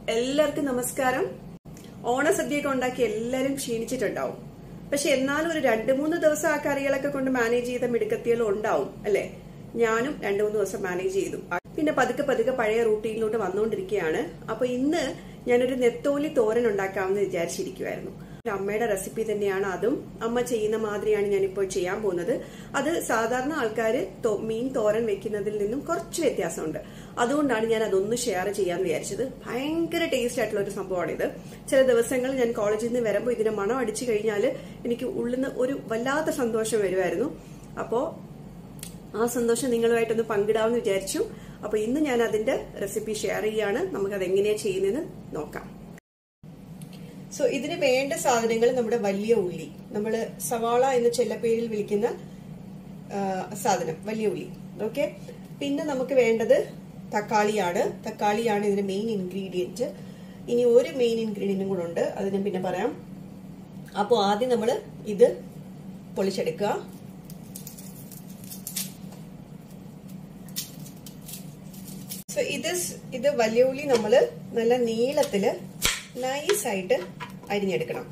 എല്ലാവർക്കും നമസ്കാരം ഓണസദ്യയൊക്കെ ഉണ്ടാക്കി എല്ലാവരും ക്ഷീണിച്ചിട്ടുണ്ടാവും പക്ഷെ എന്നാലും ഒരു രണ്ട് മൂന്ന് ദിവസം ആ കറികളൊക്കെ കൊണ്ട് മാനേജ് ചെയ്ത മിടുക്കത്തികളും ഉണ്ടാവും അല്ലെ ഞാനും രണ്ടു മൂന്ന് ദിവസം മാനേജ് ചെയ്തു പിന്നെ പതുക്കെ പതുക്കെ പഴയ റൂട്ടീനിലോട്ട് വന്നുകൊണ്ടിരിക്കുകയാണ് അപ്പൊ ഇന്ന് ഞാനൊരു നെത്തോലി തോരൻ ഉണ്ടാക്കാമെന്ന് വിചാരിച്ചിരിക്കുമായിരുന്നു അമ്മയുടെ റെസിപ്പി തന്നെയാണ് അതും അമ്മ ചെയ്യുന്ന മാതിരിയാണ് ഞാനിപ്പോൾ ചെയ്യാൻ പോകുന്നത് അത് സാധാരണ ആൾക്കാർ മീൻ തോരൻ വെക്കുന്നതിൽ നിന്നും കുറച്ച് വ്യത്യാസമുണ്ട് അതുകൊണ്ടാണ് ഞാൻ അതൊന്ന് ഷെയർ ചെയ്യാന്ന് വിചാരിച്ചത് ഭയങ്കര ടേസ്റ്റ് ആയിട്ടുള്ള ഒരു സംഭവമാണിത് ചില ദിവസങ്ങൾ ഞാൻ കോളേജിൽ നിന്ന് വരുമ്പോൾ ഇതിന്റെ മണം അടിച്ചു കഴിഞ്ഞാൽ എനിക്ക് ഉള്ളിൽ നിന്ന് ഒരു വല്ലാത്ത സന്തോഷം വരുമായിരുന്നു അപ്പോ ആ സന്തോഷം നിങ്ങളുമായിട്ടൊന്ന് പങ്കിടാമെന്ന് വിചാരിച്ചു അപ്പൊ ഇന്ന് ഞാൻ അതിന്റെ റെസിപ്പി ഷെയർ ചെയ്യാണ് നമുക്കത് എങ്ങനെയാ ചെയ്യുന്നതെന്ന് നോക്കാം സോ ഇതിന് വേണ്ട സാധനങ്ങൾ നമ്മുടെ വലിയ ഉള്ളി നമ്മൾ സവാള എന്ന ചെല്ലപ്പേരിൽ വിളിക്കുന്ന ആ, സാധനം വലിയ ഉള്ളി ഓക്കെ പിന്നെ നമുക്ക് വേണ്ടത് തക്കാളിയാണ് തക്കാളിയാണ് ഇതിന്റെ മെയിൻ ഇൻഗ്രീഡിയന്റ് ഇനി ഒരു മെയിൻ ഇൻഗ്രീഡിയന്റും കൂടെ ഉണ്ട് അത് ഞാൻ പിന്നെ പറയാം അപ്പോൾ ആദ്യം നമ്മൾ ഇത് പൊളിച്ചെടുക്കുക സോ ഇത് സ്- ഇത് വലിയ ഉള്ളി നമ്മൾ നല്ല നീളത്തില് നൈസായിട്ട് അരിഞ്ഞെടുക്കണം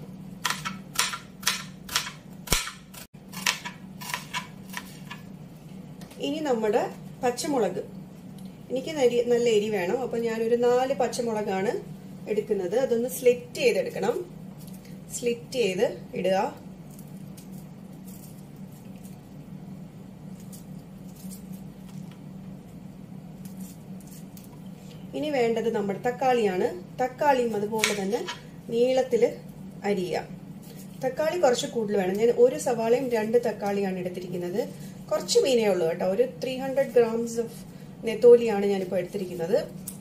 ഇനി നമ്മുടെ പച്ചമുളക് എനിക്ക് നരി- നല്ല എരി വേണം അപ്പൊ ഞാനൊരു നാല് പച്ചമുളകാണ് എടുക്കുന്നത് അതൊന്ന് സ്ലിറ്റ് ചെയ്തെടുക്കണം സ്ലിറ്റ് ചെയ്ത് ഇടുക ഇനി വേണ്ടത് നമ്മുടെ തക്കാളിയാണ് തക്കാളിയും അതുപോലെ തന്നെ നീളത്തിൽ അരിയുക തക്കാളി കുറച്ച് കൂടുതൽ വേണം ഞാൻ ഒരു സവാളയും രണ്ട് തക്കാളിയാണ് എടുത്തിരിക്കുന്നത് കുറച്ച് മീനേ ഉള്ളൂ കേട്ടോ ഒരു ത്രീ ഹൺഡ്രഡ് ഗ്രാംസ് ഓഫ് നെത്തോലിയാണ് ഞാനിപ്പോൾ എടുത്തിരിക്കുന്നത്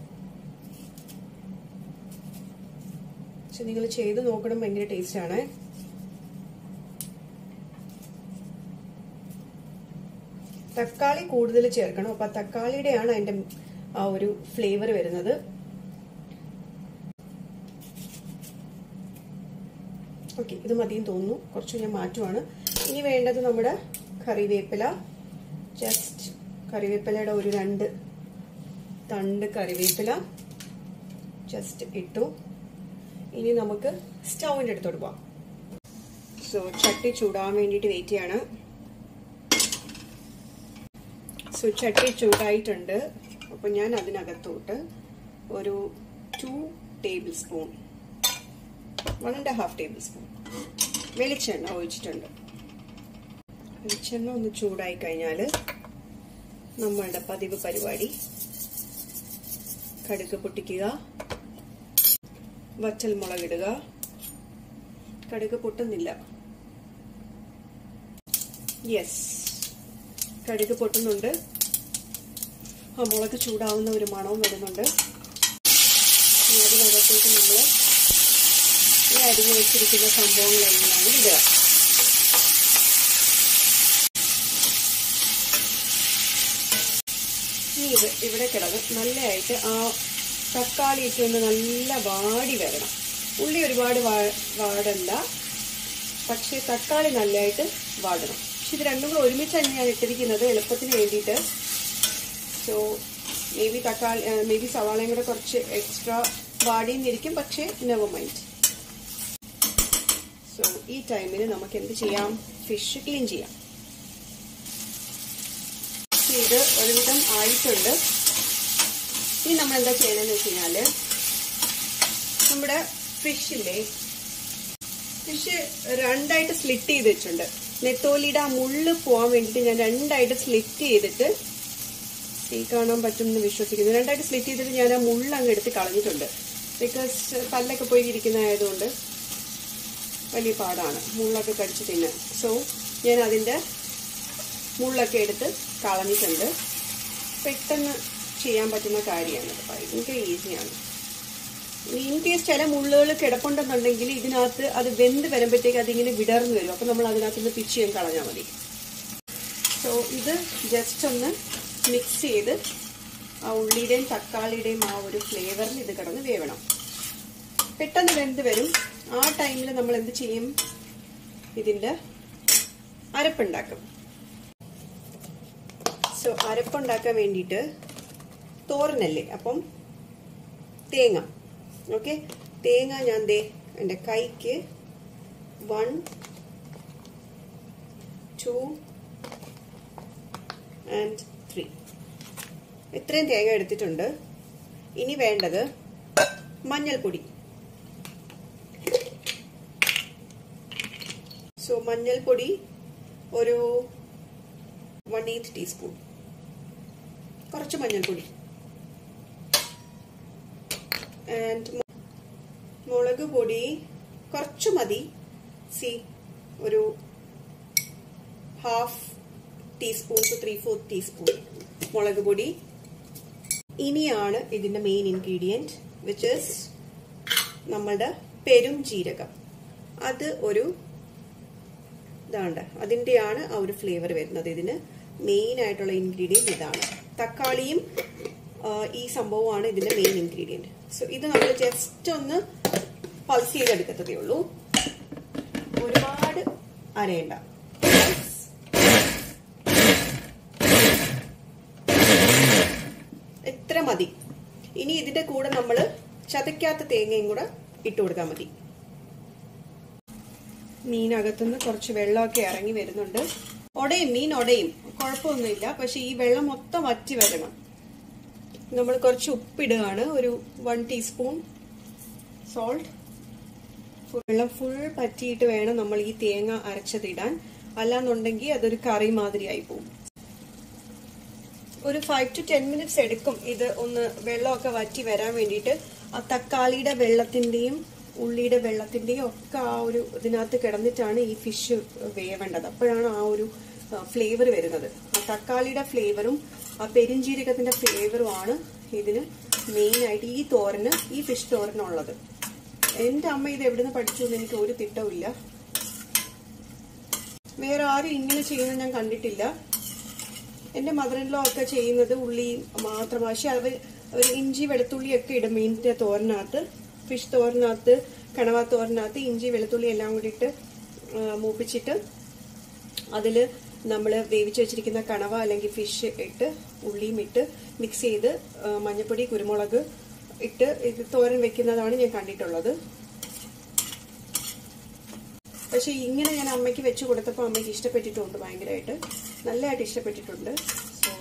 പക്ഷെ നിങ്ങൾ ചെയ്ത് നോക്കണം ഭയങ്കര ടേസ്റ്റ് ആണ് തക്കാളി കൂടുതൽ ചേർക്കണം അപ്പൊ തക്കാളിയുടെയാണ് അതിന്റെ ആ ഒരു ഫ്ലേവർ വരുന്നത് ഓക്കെ ഇത് മതിയും തോന്നുന്നു കുറച്ച് ഞാൻ മാറ്റുവാണ് ഇനി വേണ്ടത് നമ്മുടെ കറിവേപ്പില ജസ്റ്റ് കറിവേപ്പിലയുടെ ഒരു രണ്ട് തണ്ട് കറിവേപ്പില ജസ്റ്റ് ഇട്ടു ഇനി നമുക്ക് സ്റ്റൗവിൻ്റെ അടുത്തോട്ട് പോവാം സോ ചട്ടി ചൂടാൻ വേണ്ടിയിട്ട് വെയിറ്റ് ചെയ്യാണ് സോ ചട്ടി ചൂടായിട്ടുണ്ട് അപ്പോൾ ഞാൻ അതിനകത്തോട്ട് ഒരു two tablespoon one and half tablespoon വെളിച്ചെണ്ണ ഒഴിച്ചിട്ടുണ്ട് വെളിച്ചെണ്ണ ഒന്ന് ചൂടായി കഴിഞ്ഞാൽ നമ്മളുടെ പതിവ് പരിപാടി കടുക് പൊട്ടിക്കുക വറ്റൽ മുളകിടുക കടുക് പൊട്ടുന്നില്ല യെസ് കടുക് പൊട്ടുന്നുണ്ട് ആ മുളക് ചൂടാവുന്ന ഒരു മണവും വരുന്നുണ്ട് ഇനി അതിനകത്തേക്ക് നമ്മൾ ഈ അരിഞ്ഞു വെച്ചിരിക്കുന്ന സംഭവങ്ങളെല്ലാം ഇടുക ഇനി ഇത് ഇവിടെ കിടന്ന് നല്ലതായിട്ട് ആ തക്കാളിയൊക്കെ ഒന്ന് നല്ല വാടി വരണം ഉള്ളി ഒരുപാട് വാ- വാടണ്ട പക്ഷേ തക്കാളി നല്ലതായിട്ട് വാടണം പക്ഷെ ഇത് രണ്ടും കൂടെ ഒരുമിച്ചാണ് ഞാൻ ഇട്ടിരിക്കുന്നത് എളുപ്പത്തിന് വേണ്ടിയിട്ട് സോ മേ ബി തക്കാളി മേ ബി സവാളയും കൂടെ കുറച്ച് എക്സ്ട്രാ വാടിയെന്നിരിക്കും പക്ഷേ നെവർ മൈൻഡ് സോ ഈ ടൈമിൽ നമുക്ക് എന്ത് ചെയ്യാം ഫിഷ് ക്ലീൻ ചെയ്യാം ഇത് ഒരുവിധം ആയിട്ടുണ്ട് ഇനി നമ്മൾ എന്താ ചെയ്യണമെന്ന് വെച്ച് കഴിഞ്ഞാല് നമ്മുടെ ഫിഷില്ലേ ഫിഷ് രണ്ടായിട്ട് സ്ലിറ്റ് ചെയ്ത് വെച്ചിട്ടുണ്ട് നെത്തോലിയുടെ ആ മുള്ള് പോകാൻ വേണ്ടിയിട്ട് ഞാൻ രണ്ടായിട്ട് സ്ലിറ്റ് ചെയ്തിട്ട് തീ കാണാൻ പറ്റുമെന്ന് വിശ്വസിക്കുന്നു രണ്ടായിട്ട് സ്ലിറ്റ് ചെയ്തിട്ട് ഞാൻ ആ മുള്ള അങ്ങ് എടുത്ത് കളഞ്ഞിട്ടുണ്ട് ബിക്കോസ് പല്ലൊക്കെ പോയി ഇരിക്കുന്നതായതുകൊണ്ട് വലിയ പാടാണ് മുള്ളൊക്കെ കടിച്ച് തിന്നാൻ സോ ഞാൻ അതിൻ്റെ മുള്ളൊക്കെ എടുത്ത് കളഞ്ഞിട്ടുണ്ട് പെട്ടെന്ന് ചെയ്യാൻ പറ്റുന്ന കാര്യമാണ് ഭയങ്കര ഈസിയാണ് ഇൻ കേസ് ചില മുള്ളുകൾ കിടപ്പുണ്ടെന്നുണ്ടെങ്കിൽ ഇതിനകത്ത് അത് വെന്ത് വരുമ്പോഴത്തേക്ക് അതിങ്ങനെ വിടർന്നു വരും അപ്പം നമ്മൾ അതിനകത്ത് നിന്ന് പിച്ച് ചെയ്യാൻ കളഞ്ഞാൽ മതി സോ ഇത് ജസ്റ്റ് ഒന്ന് മിക്സ് ചെയ്ത് ആ ഉള്ളിയുടെയും തക്കാളിയുടെയും ആ ഒരു ഫ്ലേവറിൽ ഇത് കിടന്ന് വേവണം പെട്ടെന്ന് വെന്ത് വരും ആ ടൈമിൽ നമ്മൾ എന്ത് ചെയ്യും ഇതിൻ്റെ അരപ്പുണ്ടാക്കും സോ അരപ്പുണ്ടാക്കാൻ വേണ്ടിയിട്ട് തോരനല്ലേ അപ്പം തേങ്ങ ഓക്കെ തേങ്ങ ഞാൻ ദേ എൻ്റെ കൈക്ക് വൺ ടു ആൻഡ് ത്രീ ഇത്രയും തേങ്ങ എടുത്തിട്ടുണ്ട് ഇനി വേണ്ടത് മഞ്ഞൾപ്പൊടി സോ മഞ്ഞൾപ്പൊടി ഒരു വൺ എയ്റ്റ് ടീസ്പൂൺ കുറച്ച് മഞ്ഞൾപ്പൊടി ആൻഡ് മുളക് പൊടി കുറച്ച് മതി സി ഒരു half teaspoon to three fourth teaspoon മുളക് പൊടി ഇനിയാണ് ഇതിന്റെ മെയിൻ ഇൻഗ്രീഡിയൻറ്റ് വിച്ച് ഇസ് നമ്മളുടെ പെരും ജീരകം അത് ഒരു ഇതാണ്ട് അതിൻ്റെയാണ് ആ ഒരു ഫ്ലേവർ വരുന്നത് ഇതിന് മെയിൻ ആയിട്ടുള്ള ഇൻഗ്രീഡിയൻറ്റ് ഇതാണ് തക്കാളിയും ഈ സംഭവമാണ് ഇതിന്റെ മെയിൻ ഇൻഗ്രീഡിയൻറ്റ് സോ ഇത് നമ്മൾ ജസ്റ്റ് ഒന്ന് പൾസ് ചെയ്തെടുക്കത്തതേ ഉള്ളൂ ഒരുപാട് അരയണ്ട എത്ര മതി ഇനി ഇതിന്റെ കൂടെ നമ്മൾ ചതയ്ക്കാത്ത തേങ്ങയും കൂടെ ഇട്ട് കൊടുത്താൽ മതി മീനകത്തുനിന്ന് കുറച്ച് വെള്ളമൊക്കെ ഇറങ്ങി വരുന്നുണ്ട് ഒടയും മീൻ ഒടയും കുഴപ്പമൊന്നുമില്ല പക്ഷെ ഈ വെള്ളം മൊത്തം വറ്റി വരണം നമ്മൾ കുറച്ച് ഉപ്പിടുകയാണ് ഒരു വൺ ടീസ്പൂൺ സോൾട്ട് വെള്ളം ഫുൾ പറ്റിയിട്ട് വേണം നമ്മൾ ഈ തേങ്ങ അരച്ചതിടാൻ അല്ലാന്നുണ്ടെങ്കിൽ അതൊരു കറി മാതിരിയായി പോകും ഒരു ഫൈവ് ടു ടെൻ മിനിറ്റ്സ് എടുക്കും ഇത് ഒന്ന് വെള്ളമൊക്കെ വറ്റി വരാൻ വേണ്ടിയിട്ട് ആ തക്കാളിയുടെ വെള്ളത്തിന്റെയും ഉള്ളിയുടെ വെള്ളത്തിന്റെയും ഒക്കെ ആ ഒരു ഇതിനകത്ത് കിടന്നിട്ടാണ് ഈ ഫിഷ് വേവേണ്ടത് അപ്പോഴാണ് ആ ഒരു ഫ്ലേവർ വരുന്നത് ആ തക്കാളിയുടെ ഫ്ലേവറും ആ പെരിഞ്ചീരകത്തിന്റെ ഫ്ലേവറുമാണ് ഇതിന് മെയിൻ ആയിട്ട് ഈ തോരന് ഈ ഫിഷ് തോരനുള്ളത് എന്റെ അമ്മ ഇത് എവിടുന്ന് പഠിച്ചു എന്ന് എനിക്ക് ഒരു തിട്ടമില്ല വേറെ ആരും ഇങ്ങനെ ചെയ്യുന്നത് ഞാൻ കണ്ടിട്ടില്ല എന്റെ മദറിൻലോ ഒക്കെ ചെയ്യുന്നത് ഉള്ളി മാത്രം പക്ഷെ അവർ അവർ ഇഞ്ചി വെളുത്തുള്ളി ഒക്കെ ഇടും മീനിന്റെ തോരനകത്ത് ഫിഷ് തോരനകത്ത് കണവ തോരനകത്ത് ഇഞ്ചി വെളുത്തുള്ളി എല്ലാം കൂടി ഇട്ട് മൂപ്പിച്ചിട്ട് അതിൽ നമ്മൾ വേവിച്ച് വെച്ചിരിക്കുന്ന കണവ അല്ലെങ്കിൽ ഫിഷ് ഇട്ട് ഉള്ളിയും ഇട്ട് മിക്സ് ചെയ്ത് മഞ്ഞപ്പൊടി കുരുമുളക് ഇട്ട് ഇത് തോരൻ വെക്കുന്നതാണ് ഞാൻ കണ്ടിട്ടുള്ളത് പക്ഷെ ഇങ്ങനെ ഞാൻ അമ്മയ്ക്ക് വെച്ച് കൊടുത്തപ്പോൾ അമ്മയ്ക്ക് ഇഷ്ടപ്പെട്ടിട്ടുണ്ട് ഭയങ്കരമായിട്ട് നല്ലതായിട്ട് ഇഷ്ടപ്പെട്ടിട്ടുണ്ട് സോ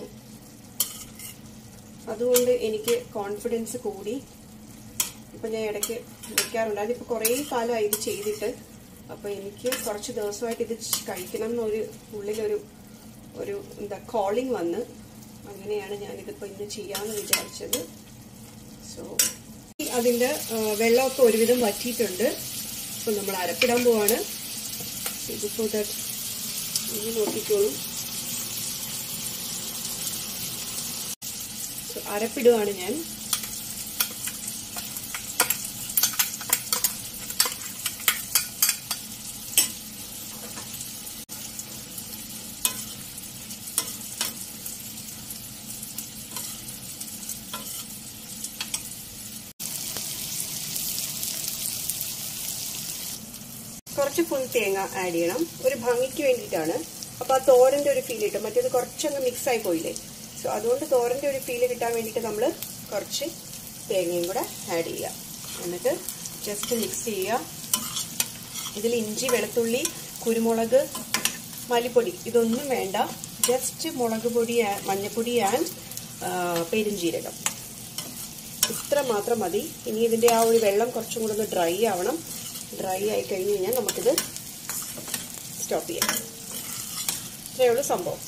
അതുകൊണ്ട് എനിക്ക് കോൺഫിഡൻസ് കൂടി ഇപ്പൊ ഞാൻ ഇടയ്ക്ക് വെക്കാറുണ്ട് അതിപ്പോ കുറേ കാലമായി ഇത് ചെയ്തിട്ട് അപ്പൊ എനിക്ക് കുറച്ച് ദിവസമായിട്ട് ഇത് കഴിക്കണം എന്നൊരു ഉള്ളിലൊരു ഒരു എന്താ കോളിംഗ് വന്ന് അങ്ങനെയാണ് ഞാനിതിപ്പോ ഇന്ന് ചെയ്യാമെന്ന് വിചാരിച്ചത് സോ അതിന്റെ വെള്ളമൊക്കെ ഒരുവിധം വറ്റിയിട്ടുണ്ട് അപ്പൊ നമ്മൾ അരപ്പിടാൻ പോവാണ് ബിഫോർ ദാറ്റ് ഇനി നോക്കിക്കോളൂ അരപ്പിടുവാണ് ഞാൻ കുറച്ച് ഫുൾ തേങ്ങ ആഡ് ചെയ്യണം ഒരു ഭംഗിക്ക് വേണ്ടിയിട്ടാണ് അപ്പൊ ആ തോരന്റെ ഒരു ഫീൽ കിട്ടും മറ്റേത് കുറച്ചങ്ങ് മിക്സ് ആയി പോയില്ലേ സോ അതുകൊണ്ട് തോരന്റെ ഒരു ഫീൽ കിട്ടാൻ വേണ്ടിയിട്ട് നമ്മൾ കുറച്ച് തേങ്ങയും കൂടെ ആഡ് ചെയ്യുക എന്നിട്ട് ജസ്റ്റ് മിക്സ് ചെയ്യുക ഇതിൽ ഇഞ്ചി വെളുത്തുള്ളി കുരുമുളക് മല്ലിപ്പൊടി ഇതൊന്നും വേണ്ട ജസ്റ്റ് മുളക് പൊടി മഞ്ഞപ്പൊടി ആൻഡ് പെരുംജീരകം ഇത്ര മാത്രം മതി ഇനി ഇതിന്റെ ആ ഒരു വെള്ളം കുറച്ചും കൂടെ ഒന്ന് ഡ്രൈ ആവണം ഡ്രൈ ആയി കഴിഞ്ഞ് കഴിഞ്ഞാൽ നമുക്കിത് സ്റ്റോപ്പ് ചെയ്യാം ഇത്രയേ ഉള്ളൂ സംഭവം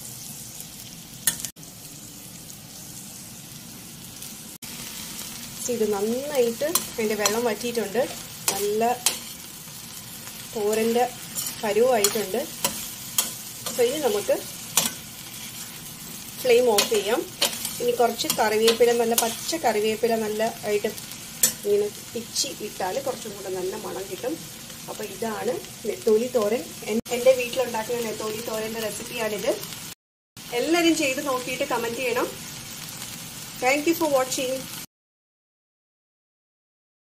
ഇത് നന്നായിട്ട് അതിൻ്റെ വെള്ളം വറ്റിയിട്ടുണ്ട് നല്ല തോരൻ്റെ പരുവായിട്ടുണ്ട് സോ ഇനി നമുക്ക് ഫ്ലെയിം ഓഫ് ചെയ്യാം ഇനി കുറച്ച് കറിവേപ്പില നല്ല പച്ച കറിവേപ്പില നല്ല ആയിട്ട് ഇങ്ങനെ പിച്ചി ഇട്ടാൽ കുറച്ചും കൂടെ നല്ല മണം കിട്ടും അപ്പോൾ ഇതാണ് നെത്തോലി തോരൻ എൻ്റെ വീട്ടിലുണ്ടാക്കുന്ന നെത്തോലി തോരൻ്റെ റെസിപ്പിയാണിത് എല്ലാവരും ചെയ്ത് നോക്കിയിട്ട് കമൻറ്റ് ചെയ്യണം താങ്ക് യു ഫോർ വാച്ചിങ്